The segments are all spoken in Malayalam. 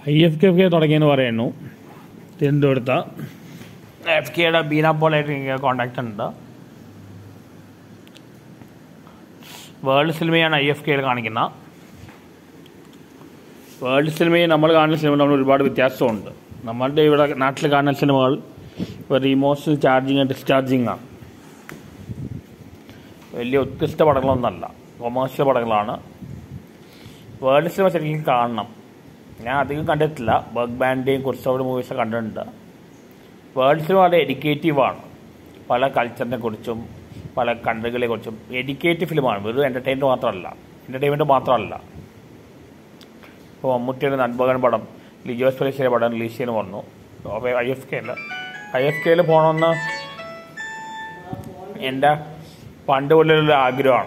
ഐ എഫ് കെ കെ തുടങ്ങിയെന്ന് പറയുന്നു തിരുവനന്തപുരത്ത എഫ് കെയുടെ ബീന പോലായിട്ട് എനിക്ക് കോണ്ടാക്ട് ഉണ്ട് വേൾഡ് സിനിമയാണ് ഐ എഫ് കെയിൽ കാണിക്കുന്നത് വേൾഡ് സിനിമയും നമ്മൾ കാണുന്ന സിനിമ തമ്മിൽ ഒരുപാട് വ്യത്യാസമുണ്ട് നമ്മളുടെ ഇവിടെ നാട്ടിൽ കാണുന്ന സിനിമകൾ ഒരു ഇമോഷണൽ ചാർജിങ് ഡിസ്ചാർജിങ് ആണ് വലിയ ഉത്കൃഷ്ട പടങ്ങളൊന്നല്ല കൊമേഴ്ഷ്യൽ പടങ്ങളാണ് വേൾഡ് സിനിമ ശരിക്കും കാണണം ഞാൻ അധികം കണ്ടിട്ടില്ല ബഗ് ബാൻഡേയും കുറച്ചുകൂടി മൂവീസ് കണ്ടിട്ടുണ്ട് വേൾഡ് സിനിമ വളരെ എഡ്യൂക്കേറ്റീവാണ് പല കൾച്ചറിനെ കുറിച്ചും പല കൺട്രികളെ കുറിച്ചും എഡ്യൂക്കേറ്റീവ് ഫിലിമാണ് വെറും എൻ്റർടൈൻമെൻറ്റ് മാത്രമല്ല എൻ്റർടൈൻമെൻറ്റ് മാത്രമല്ല ഇപ്പോൾ മമ്മൂട്ടിയുടെ നൻപകൻ പടം ലിജോസ് ഫെലിസിയുടെ പടം റിലീസ് ചെയ്യുന്ന വന്നു ഐ എഫ് കെയിൽ ഐ എഫ് കെയിൽ പോകണമെന്ന് എൻ്റെ പണ്ട് മുതലുള്ള ആഗ്രഹമാണ്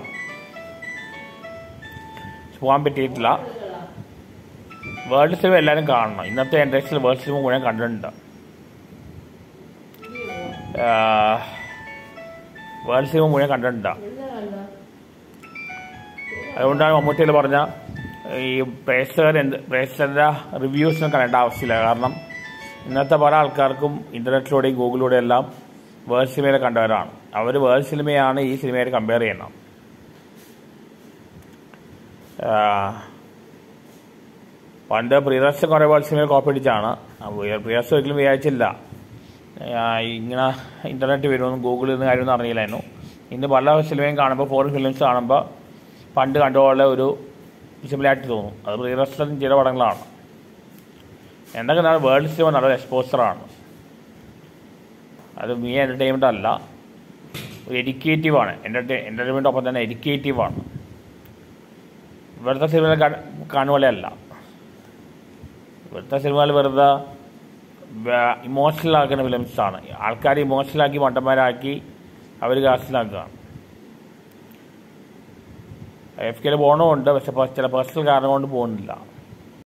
പോകാൻ പറ്റിയിട്ടില്ല വേൾഡ് സിനിമ എല്ലാവരും കാണണം ഇന്നത്തെ ജനറേഷനിൽ വേൾഡ് സിനിമ മുഴുവൻ കണ്ടിട്ടുണ്ട് വേൾഡ് സിനിമ മുഴുവൻ കണ്ടിട്ടുണ്ട് അതുകൊണ്ടാണ് മമ്മൂട്ടിയിൽ പറഞ്ഞ ഈ പ്രേക്ഷകർ എന്ത് പ്രേക്ഷകരുടെ റിവ്യൂസിനും കാണേണ്ട ആവശ്യമില്ല കാരണം ഇന്നത്തെ പല ആൾക്കാർക്കും ഇൻ്റർനെറ്റിലൂടെയും ഗൂഗിളിലൂടെയും എല്ലാം വേൾഡ് സിനിമയിൽ കണ്ടവരാണ് അവർ വേൾഡ് സിനിമയാണ് ഈ സിനിമയായിട്ട് കമ്പയർ ചെയ്യണം പണ്ട് പ്രിയദർശൻ കുറേ വേൾഡ് സിനിമയിൽ കോപ്പി അടിച്ചാണ് പ്രിയദർശൻ ഒരിക്കലും വിചാരിച്ചില്ല ഇങ്ങനെ ഇൻ്റർനെറ്റ് വരുമെന്നും ഗൂഗിളിൽ നിന്ന് കാര്യമൊന്നും അറിയില്ലായിരുന്നു ഇന്ന് പല സിനിമയും കാണുമ്പോൾ ഫോറിൻ ഫിലിംസ് കാണുമ്പോൾ പണ്ട് കണ്ടുപോലെ ഒരു സിമിലാരിറ്റി തോന്നും അത് പ്രിയദർശൻ ചില പടങ്ങളാണ് എന്തൊക്കെ വേൾഡ് സിനിമ നല്ലൊരു എക്സ്പോസറാണ് അത് മീ എൻ്റർടൈൻമെൻ്റ് അല്ല ഒരു എഡ്യൂക്കേറ്റീവാണ് എൻ്റർടൈൻ എൻ്റർടൈൻമെൻ്റ് ഒപ്പം തന്നെ എഡ്യൂക്കേറ്റീവാണ് ഇവിടുത്തെ സിനിമകൾ കാണുപോലെ അല്ല ഇവിടുത്തെ സിനിമകൾ വെറുതെ ഇമോഷണൽ ആക്കുന്ന ഫിലിംസാണ് ആൾക്കാർ ഇമോഷണലാക്കി മണ്ടന്മാരാക്കി അവർ കാശിലാക്കുകയാണ് എഫ് കെയിൽ പോകണമുണ്ട് പക്ഷെ ചില പേഴ്സണൽ കാരണം കൊണ്ട് പോകുന്നില്ല